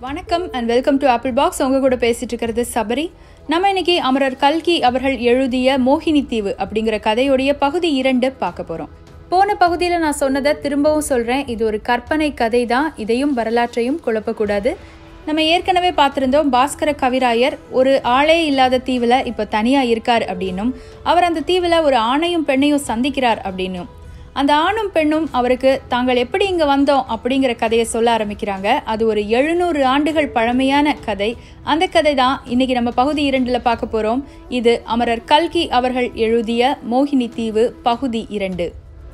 வணக்கம் and welcome to Apple Box உங்க கூட பேசிட்டு இருக்கிறது சபரி நம்ம இன்னைக்கு அமரர் கல்கி அவர்கள் எழுதிய மோகினி தீவு அப்படிங்கிற கதையுடைய பகுதி இரண்டு பார்க்க போறோம் போன பகுதியில் நான் சொன்னதை திரும்பவும் சொல்றேன் இது ஒரு கற்பனை கதை தான் இதையும் வரலாற்றையும் குழப்பக்கூடாது நம்ம ஏற்கனவே பார்த்திருந்தோம் பாஸ்கர கவிராயர் ஒரு ஆளே இல்லாத தீவுல இப்போ தனியா இருக்கார் அப்படின்னும் அவர் அந்த தீவுல ஒரு ஆணையும் பெண்ணையும் சந்திக்கிறார் அப்படின்னும் அந்த ஆணும் பெண்ணும் அவருக்கு தாங்கள் எப்படி இங்க வந்தோம் அப்படிங்கிற கதையை சொல்ல ஆரம்பிக்கிறாங்க அது ஒரு எழுநூறு ஆண்டுகள் பழமையான கதை அந்த கதை தான் இன்னைக்கு நம்ம பகுதி இரண்டுல பார்க்க போறோம் இது அமரர் கல்கி அவர்கள் எழுதிய மோகினி தீவு பகுதி இரண்டு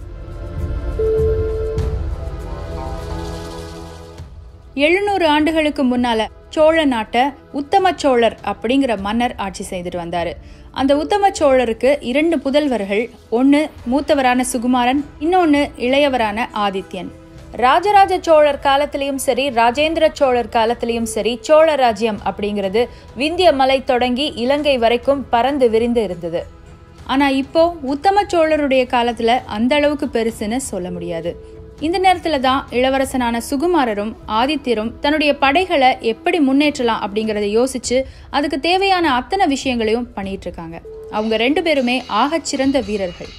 எழுநூறு ஆண்டுகளுக்கு முன்னால சோழ நாட்டை உத்தம சோழர் அப்படிங்கிற மன்னர் ஆட்சி செய்துட்டு வந்தாரு அந்த உத்தம சோழருக்கு இரண்டு புதல்வர்கள் ஒன்னு மூத்தவரான சுகுமாரன் இன்னொன்னு இளையவரான ஆதித்யன் ராஜராஜ சோழர் காலத்திலையும் சரி ராஜேந்திர சோழர் காலத்திலையும் சரி சோழ ராஜ்யம் அப்படிங்கிறது விந்திய மலை தொடங்கி இலங்கை வரைக்கும் பறந்து விரிந்து இருந்தது ஆனா இப்போ உத்தம சோழருடைய காலத்துல அந்த அளவுக்கு பெருசுன்னு சொல்ல முடியாது இந்த நேரத்துல தான் இளவரசனான சுகுமாரரும் ஆதித்யரும் தன்னுடைய படைகளை எப்படி முன்னேற்றலாம் அப்படிங்கறத யோசிச்சு அதுக்கு தேவையான அத்தனை விஷயங்களையும் பண்ணிட்டு இருக்காங்க அவங்க ரெண்டு பேருமே ஆகச் சிறந்த வீரர்கள்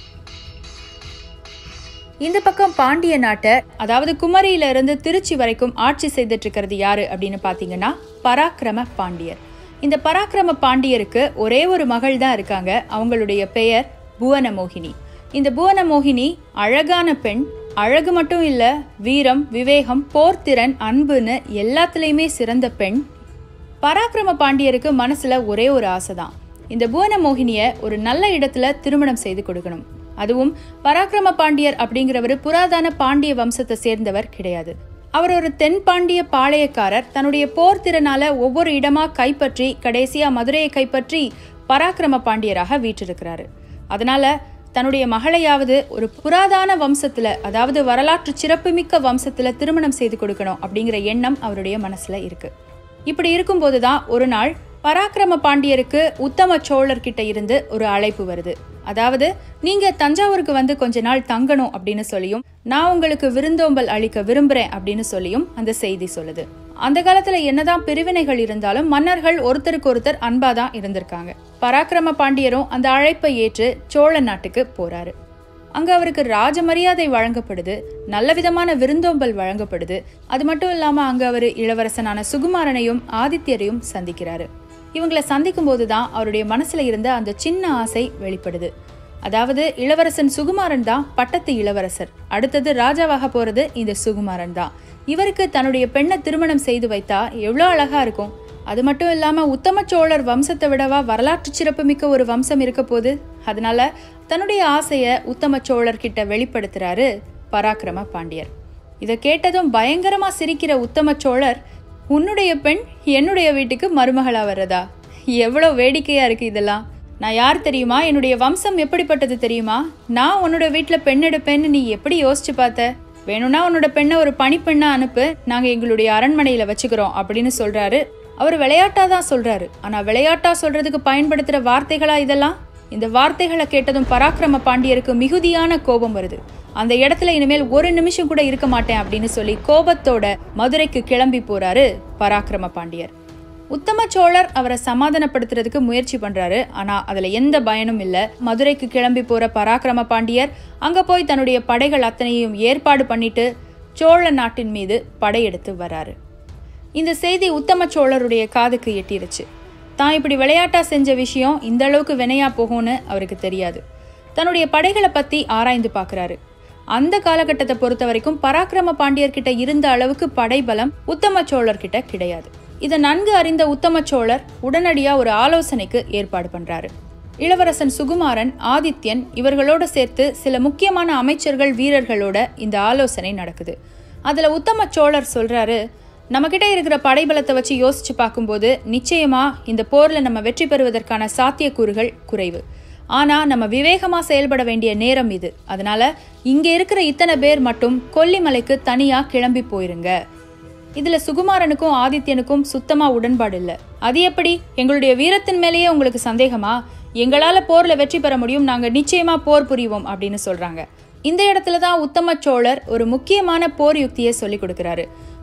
இந்த பக்கம் பாண்டிய நாட்டை அதாவது குமரியில இருந்து திருச்சி வரைக்கும் ஆட்சி செய்துட்டு இருக்கிறது யாரு அப்படின்னு பாத்தீங்கன்னா பராக்கிரம பாண்டியர் இந்த பராக்கிரம பாண்டியருக்கு ஒரே ஒரு மகள் தான் இருக்காங்க அவங்களுடைய பெயர் புவனமோகினி இந்த புவனமோகினி அழகான பெண் அழகு மட்டும் இல்ல வீரம் விவேகம் போர்த்திறன் அன்புன்னு எல்லாத்துலயுமே சிறந்த பெண் பராக்கிரம பாண்டியருக்கு மனசுல ஒரே ஒரு ஆசைதான் இந்த புவனமோகினிய ஒரு நல்ல இடத்துல திருமணம் செய்து கொடுக்கணும் அதுவும் பராக்கிரம பாண்டியர் அப்படிங்கிறவர் புராதன பாண்டிய வம்சத்தை சேர்ந்தவர் கிடையாது அவர் ஒரு தென் பாண்டிய பாளையக்காரர் தன்னுடைய போர் திறனால ஒவ்வொரு இடமா கைப்பற்றி கடைசியா மதுரையை கைப்பற்றி பராக்கிரம பாண்டியராக வீற்றிருக்கிறாரு அதனால தன்னுடைய மகளையாவது ஒரு புராதான வம்சத்துல அதாவது வரலாற்று சிறப்புமிக்க வம்சத்துல திருமணம் செய்து கொடுக்கணும் அப்படிங்கிற எண்ணம் அவருடைய மனசுல இருக்கு இப்படி இருக்கும்போதுதான் ஒரு நாள் பராக்கிரம பாண்டியருக்கு உத்தம சோழர் கிட்ட இருந்து ஒரு அழைப்பு வருது அதாவது நீங்க தஞ்சாவூருக்கு வந்து கொஞ்ச நாள் தங்கணும் அப்படின்னு சொல்லியும் நான் உங்களுக்கு விருந்தோம்பல் அளிக்க விரும்புறேன் அப்படின்னு சொல்லியும் அந்த செய்தி சொல்லுது அந்த காலத்துல என்னதான் பிரிவினைகள் இருந்தாலும் மன்னர்கள் ஒருத்தருக்கு ஒருத்தர் அன்பா தான் இருந்திருக்காங்க பராக்கிரம பாண்டியரும் அந்த அழைப்பை ஏற்று சோழ நாட்டுக்கு போறாரு அங்க அவருக்கு ராஜ மரியாதை வழங்கப்படுது நல்ல விதமான விருந்தோம்பல் வழங்கப்படுது அது மட்டும் இல்லாம அங்க அவர் இளவரசனான சுகுமாரனையும் ஆதித்யரையும் சந்திக்கிறாரு இவங்களை சந்திக்கும் போதுதான் அவருடைய மனசுல இருந்த அந்த சின்ன ஆசை வெளிப்படுது அதாவது இளவரசன் சுகுமாரன் தான் பட்டத்து இளவரசர் அடுத்தது ராஜாவாக போறது இந்த சுகுமாரன் தான் இவருக்கு தன்னுடைய பெண்ணை திருமணம் செய்து வைத்தா எவ்வளோ அழகா இருக்கும் அது மட்டும் இல்லாம உத்தம சோழர் வம்சத்தை விடவா வரலாற்று சிறப்புமிக்க ஒரு வம்சம் இருக்க போது அதனால தன்னுடைய ஆசைய உத்தம சோழர் கிட்ட வெளிப்படுத்துறாரு பராக்கிரம பாண்டியர் இதை கேட்டதும் பயங்கரமா சிரிக்கிற உத்தம சோழர் உன்னுடைய பெண் என்னுடைய வீட்டுக்கு மருமகளா வர்றதா எவ்வளோ வேடிக்கையா இருக்கு இதெல்லாம் நான் யார் தெரியுமா என்னுடைய வம்சம் எப்படிப்பட்டது தெரியுமா நான் உன்னோட வீட்டில் பெண் எடுப்பேன்னு நீ எப்படி யோசிச்சு பார்த்த வேணும்னா உன்னோட பெண்ணை ஒரு பணிப்பெண்ணா அனுப்பு நாங்க எங்களுடைய அரண்மனையில வச்சுக்கிறோம் அப்படின்னு சொல்றாரு அவர் விளையாட்டா தான் சொல்றாரு ஆனா விளையாட்டா சொல்றதுக்கு பயன்படுத்துற வார்த்தைகளா இதெல்லாம் இந்த வார்த்தைகளை கேட்டதும் பராக்கிரம பாண்டியருக்கு மிகுதியான கோபம் வருது அந்த இடத்துல இனிமேல் ஒரு நிமிஷம் கூட இருக்க மாட்டேன் அப்படின்னு சொல்லி கோபத்தோட மதுரைக்கு கிளம்பி போறாரு பராக்கிரம பாண்டியர் உத்தம சோழர் அவரை சமாதானப்படுத்துறதுக்கு முயற்சி பண்றாரு ஆனா அதுல எந்த பயனும் இல்ல மதுரைக்கு கிளம்பி போற பராக்கிரம பாண்டியர் அங்க போய் தன்னுடைய படைகள் அத்தனையும் ஏற்பாடு பண்ணிட்டு சோழ நாட்டின் மீது படையெடுத்து வராரு இந்த செய்தி உத்தம சோழருடைய காதுக்கு எட்டிருச்சு தான் இப்படி விளையாட்டா செஞ்ச விஷயம் இந்த அளவுக்கு வினையா போகும்னு அவருக்கு தெரியாது தன்னுடைய படைகளை பத்தி ஆராய்ந்து பார்க்கறாரு அந்த காலகட்டத்தை பொறுத்த வரைக்கும் பராக்கிரம பாண்டியர்கிட்ட இருந்த அளவுக்கு படைபலம் உத்தம சோழர்கிட்ட கிடையாது இதை நன்கு அறிந்த உத்தம சோழர் உடனடியா ஒரு ஆலோசனைக்கு ஏற்பாடு பண்றாரு இளவரசன் சுகுமாரன் ஆதித்யன் இவர்களோட சேர்த்து சில முக்கியமான அமைச்சர்கள் வீரர்களோட இந்த ஆலோசனை நடக்குது அதுல உத்தம சோழர் சொல்றாரு நம்மக்கிட்ட இருக்கிற படைபலத்தை வச்சு யோசிச்சு பார்க்கும்போது நிச்சயமா இந்த போர்ல நம்ம வெற்றி பெறுவதற்கான சாத்தியக்கூறுகள் குறைவு ஆனா நம்ம விவேகமா செயல்பட வேண்டிய நேரம் இது அதனால இங்க இருக்கிற இத்தனை பேர் மட்டும் கொல்லிமலைக்கு தனியா கிளம்பி போயிருங்க இதுல சுகுமாரனுக்கும் ஆதித்யனுக்கும் சுத்தமா உடன்பாடு இல்ல அது எப்படி எங்களுடைய வீரத்தின் மேலேயே உங்களுக்கு சந்தேகமா எங்களால போர்ல வெற்றி பெற முடியும் நாங்க நிச்சயமா போர் புரிவோம் அப்படின்னு சொல்றாங்க இந்த இடத்துல தான் உத்தம சோழர் ஒரு முக்கியமான போர் யுக்தியை சொல்லி கொடுக்கிறாரு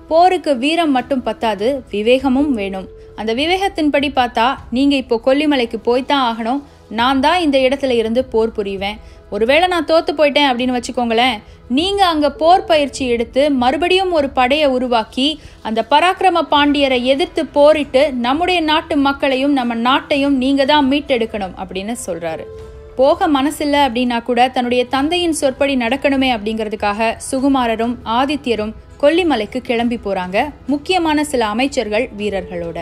போருக்கு வீரம் மட்டும் பத்தாது விவேகமும் வேணும் அந்த விவேகத்தின்படி பார்த்தா நீங்க இப்போ கொல்லிமலைக்கு போய்தான் ஆகணும் நான் தான் இந்த இடத்துல இருந்து போர் புரிவேன் ஒருவேளை நான் தோத்து போயிட்டேன் அப்படின்னு வச்சுக்கோங்களேன் நீங்க அங்க போர் பயிற்சி எடுத்து மறுபடியும் ஒரு படையை உருவாக்கி அந்த பராக்கிரம பாண்டியரை எதிர்த்து போரிட்டு நம்முடைய நாட்டு மக்களையும் நம்ம நாட்டையும் நீங்க தான் மீட்டெடுக்கணும் அப்படின்னு சொல்றாரு போக மனசில்ல அப்படின்னா கூட தன்னுடைய தந்தையின் சொற்படி நடக்கணுமே அப்படிங்கிறதுக்காக சுகுமாரரும் ஆதித்யரும் கொல்லிமலைக்கு கிளம்பி போறாங்க முக்கியமான சில அமைச்சர்கள் வீரர்களோட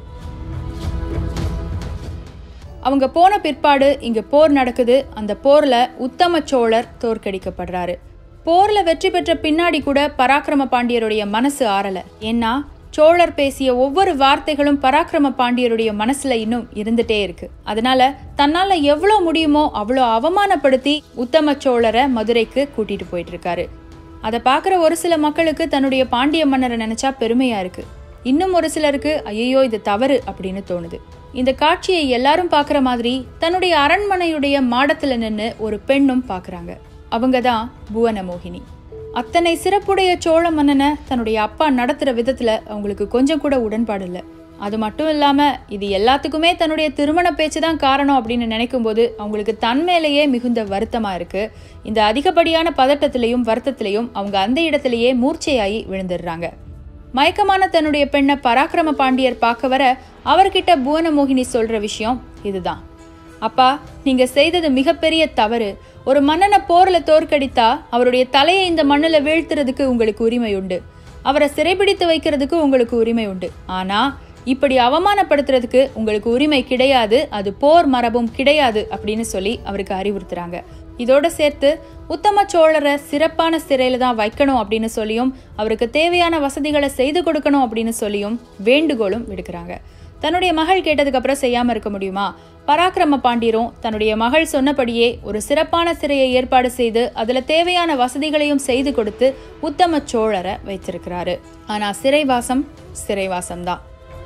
அவங்க போன பிற்பாடு இங்க போர் நடக்குது அந்த போர்ல உத்தம சோழர் தோற்கடிக்கப்படுறாரு போர்ல வெற்றி பெற்ற பின்னாடி கூட பராக்கிரம பாண்டியருடைய மனசு ஆறல ஏன்னா சோழர் பேசிய ஒவ்வொரு வார்த்தைகளும் பராக்கிரம பாண்டியருடைய மனசுல இன்னும் இருந்துட்டே இருக்கு அதனால தன்னால எவ்வளவு முடியுமோ அவ்வளோ அவமானப்படுத்தி உத்தம சோழரை மதுரைக்கு கூட்டிட்டு போயிட்டு இருக்காரு அதை பார்க்குற ஒரு சில மக்களுக்கு தன்னுடைய பாண்டிய மன்னரை நினைச்சா பெருமையா இருக்கு இன்னும் ஒரு சிலருக்கு ஐயோ இது தவறு அப்படின்னு தோணுது இந்த காட்சியை எல்லாரும் பார்க்குற மாதிரி தன்னுடைய அரண்மனையுடைய மாடத்துல நின்று ஒரு பெண்ணும் பார்க்குறாங்க அவங்க தான் புவனமோகினி அத்தனை சிறப்புடைய சோழ மன்னனை தன்னுடைய அப்பா நடத்துற விதத்துல அவங்களுக்கு கொஞ்சம் கூட உடன்பாடு இல்லை அது மட்டும் இல்லாம இது எல்லாத்துக்குமே தன்னுடைய திருமண பேச்சு தான் காரணம் அப்படின்னு நினைக்கும் போது அவங்களுக்கு தன் மேலேயே மிகுந்த வருத்தமா இருக்கு இந்த அதிகப்படியான பதட்டத்திலையும் வருத்தத்திலையும் அவங்க அந்த இடத்திலேயே மூர்ச்சையாகி விழுந்துடுறாங்க மயக்கமான தன்னுடைய பெண்ணை பராக்கிரம பாண்டியர் பார்க்க வர அவர்கிட்ட புவனமோகினி சொல்ற விஷயம் இதுதான் அப்பா நீங்க செய்தது மிகப்பெரிய தவறு ஒரு மன்னனை போர்ல தோற்கடித்தா அவருடைய தலையை இந்த மண்ணுல வீழ்த்துறதுக்கு உங்களுக்கு உரிமை உண்டு அவரை சிறைபிடித்து வைக்கிறதுக்கு உங்களுக்கு உரிமை உண்டு ஆனா இப்படி அவமானப்படுத்துறதுக்கு உங்களுக்கு உரிமை கிடையாது அது போர் மரபும் கிடையாது அப்படின்னு சொல்லி அவருக்கு அறிவுறுத்துறாங்க இதோட சேர்த்து உத்தம சோழரை சிறப்பான சிறையில தான் வைக்கணும் அப்படின்னு சொல்லியும் அவருக்கு தேவையான வசதிகளை செய்து கொடுக்கணும் அப்படின்னு சொல்லியும் வேண்டுகோளும் விடுக்கிறாங்க தன்னுடைய மகள் கேட்டதுக்கு அப்புறம் செய்யாம இருக்க முடியுமா பராக்கிரம பாண்டியரும் தன்னுடைய மகள் சொன்னபடியே ஒரு சிறப்பான சிறையை ஏற்பாடு செய்து அதுல தேவையான வசதிகளையும் செய்து கொடுத்து உத்தம சோழரை வைத்திருக்கிறாரு ஆனா சிறைவாசம் சிறைவாசம்தான்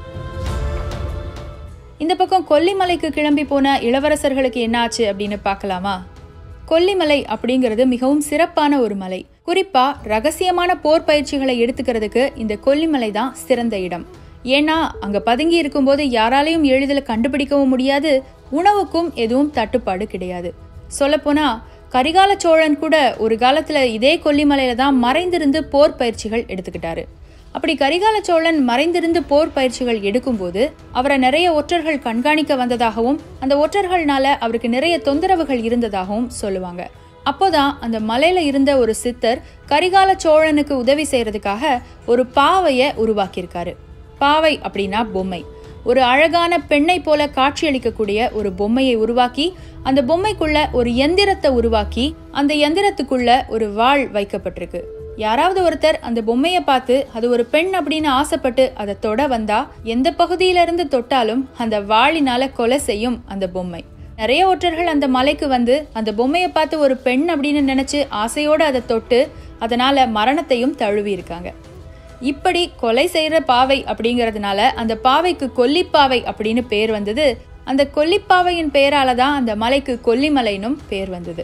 இந்த பக்கம் கொல்லிமலைக்கு கிளம்பி போன இளவரசர்களுக்கு என்னாச்சு அப்படின்னு பார்க்கலாமா கொல்லிமலை அப்படிங்கிறது மிகவும் சிறப்பான ஒரு மலை குறிப்பா ரகசியமான போர் பயிற்சிகளை எடுத்துக்கிறதுக்கு இந்த கொல்லிமலை தான் சிறந்த இடம் ஏன்னா அங்க பதுங்கி இருக்கும்போது யாராலையும் எளிதில் கண்டுபிடிக்கவும் முடியாது உணவுக்கும் எதுவும் தட்டுப்பாடு கிடையாது சொல்லப்போனா கரிகால சோழன் கூட ஒரு காலத்துல இதே கொல்லிமலையில தான் மறைந்திருந்து போர் பயிற்சிகள் எடுத்துக்கிட்டாரு அப்படி கரிகால சோழன் மறைந்திருந்து போர் பயிற்சிகள் எடுக்கும்போது அவரை நிறைய ஒற்றர்கள் கண்காணிக்க வந்ததாகவும் அந்த ஒற்றர்கள்னால அவருக்கு நிறைய தொந்தரவுகள் இருந்ததாகவும் சொல்லுவாங்க அப்போதான் அந்த மலையில இருந்த ஒரு சித்தர் கரிகால சோழனுக்கு உதவி செய்யறதுக்காக ஒரு பாவைய உருவாக்கியிருக்காரு பாவை அப்படின்னா பொம்மை ஒரு அழகான பெண்ணை போல காட்சியளிக்கக்கூடிய ஒரு பொம்மையை உருவாக்கி அந்த பொம்மைக்குள்ள ஒரு எந்திரத்தை உருவாக்கி அந்த எந்திரத்துக்குள்ள ஒரு வாள் வைக்கப்பட்டிருக்கு யாராவது ஒருத்தர் அந்த பொம்மையை பார்த்து அது ஒரு பெண் அப்படின்னு ஆசைப்பட்டு அதை தொட வந்தா எந்த பகுதியில இருந்து தொட்டாலும் அந்த வாளினால கொலை செய்யும் அந்த பொம்மை நிறைய ஒற்றர்கள் அந்த மலைக்கு வந்து அந்த பொம்மையை பார்த்து ஒரு பெண் அப்படின்னு நினைச்சு ஆசையோடு அதை தொட்டு அதனால மரணத்தையும் தழுவி இருக்காங்க இப்படி கொலை செய்யற பாவை அப்படிங்கறதுனால அந்த பாவைக்கு கொல்லிப்பாவை அப்படின்னு பேர் வந்தது அந்த கொல்லிப்பாவையின் பெயரால தான் அந்த மலைக்கு கொல்லிமலைனும் பேர் வந்தது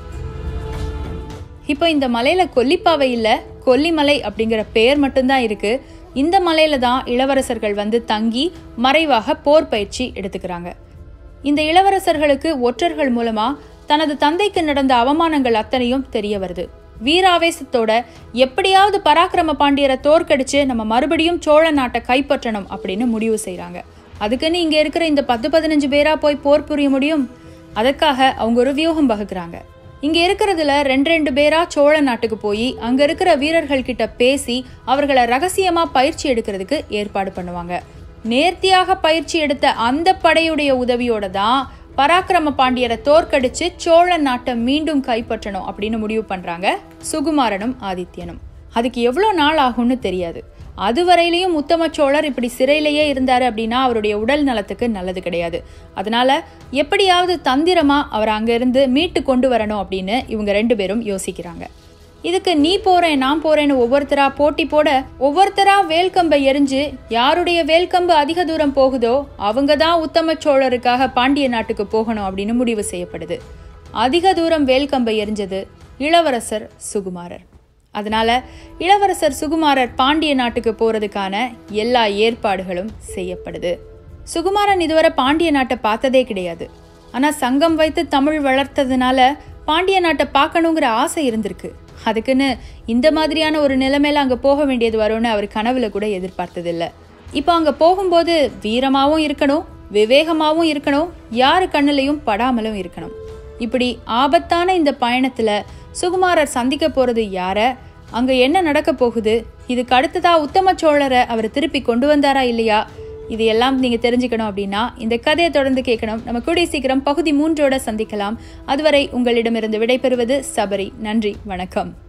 இப்போ இந்த மலையில கொல்லிப்பாவை இல்ல கொல்லிமலை அப்படிங்கிற பெயர் மட்டும்தான் இருக்கு இந்த மலையில தான் இளவரசர்கள் வந்து தங்கி மறைவாக போர் பயிற்சி எடுத்துக்கிறாங்க இந்த இளவரசர்களுக்கு ஒற்றர்கள் மூலமா தனது தந்தைக்கு நடந்த அவமானங்கள் அத்தனையும் தெரிய வருது வீராவேசத்தோட எப்படியாவது பராக்கிரம பாண்டியரை தோற்கடிச்சு நம்ம மறுபடியும் சோழ நாட்டை கைப்பற்றணும் அப்படின்னு முடிவு செய்றாங்க அதுக்குன்னு இங்க இருக்கிற இந்த பத்து பதினஞ்சு பேரா போய் போர் புரிய முடியும் அதற்காக அவங்க ஒரு வியூகம் வகுக்கிறாங்க இங்க இருக்கிறதுல ரெண்டு ரெண்டு பேரா சோழ நாட்டுக்கு போய் அங்க இருக்கிற வீரர்கள் கிட்ட பேசி அவர்களை ரகசியமா பயிற்சி எடுக்கிறதுக்கு ஏற்பாடு பண்ணுவாங்க நேர்த்தியாக பயிற்சி எடுத்த அந்த படையுடைய உதவியோட தான் பராக்கிரம பாண்டியரை தோற்கடிச்சு சோழ நாட்டை மீண்டும் கைப்பற்றணும் அப்படின்னு முடிவு பண்றாங்க சுகுமாரனும் ஆதித்யனும் அதுக்கு எவ்வளோ நாள் ஆகும்னு தெரியாது அதுவரையிலையும் உத்தம சோழர் இப்படி சிறையிலேயே இருந்தாரு அப்படின்னா அவருடைய உடல் நலத்துக்கு நல்லது கிடையாது அதனால எப்படியாவது தந்திரமா அவர் அங்கிருந்து மீட்டு கொண்டு வரணும் அப்படின்னு இவங்க ரெண்டு பேரும் யோசிக்கிறாங்க இதுக்கு நீ போறேன் நான் போறேன்னு ஒவ்வொருத்தரா போட்டி போட ஒவ்வொருத்தரா வேல்கம்பை எரிஞ்சு யாருடைய வேல்கம்பு அதிக தூரம் போகுதோ அவங்க தான் உத்தம சோழருக்காக பாண்டிய நாட்டுக்கு போகணும் அப்படின்னு முடிவு செய்யப்படுது அதிக தூரம் வேல்கம்பை எரிஞ்சது இளவரசர் சுகுமாரர் அதனால இளவரசர் சுகுமாரர் பாண்டிய நாட்டுக்கு போறதுக்கான எல்லா ஏற்பாடுகளும் செய்யப்படுது சுகுமாரன் இதுவரை பாண்டிய நாட்டை பார்த்ததே கிடையாது ஆனா சங்கம் வைத்து தமிழ் வளர்த்ததுனால பாண்டிய நாட்டை பார்க்கணுங்கிற ஆசை இருந்திருக்கு அதுக்குன்னு இந்த மாதிரியான ஒரு நிலைமையில அங்க போக வேண்டியது வரும்னு அவர் கனவுல கூட எதிர்பார்த்ததில்ல இப்போ அங்க போகும்போது வீரமாவும் இருக்கணும் விவேகமாவும் இருக்கணும் யாரு கண்ணுலையும் படாமலும் இருக்கணும் இப்படி ஆபத்தான இந்த பயணத்துல சுகுமாரர் சந்திக்க போறது யார அங்க என்ன நடக்க போகுது இதுக்கு அடுத்ததா உத்தம சோழரை அவர் திருப்பி கொண்டு வந்தாரா இல்லையா இது எல்லாம் நீங்க தெரிஞ்சுக்கணும் அப்படின்னா இந்த கதையை தொடர்ந்து கேட்கணும் நம்ம கூடிய சீக்கிரம் பகுதி மூன்றோட சந்திக்கலாம் அதுவரை உங்களிடமிருந்து விடைபெறுவது சபரி நன்றி வணக்கம்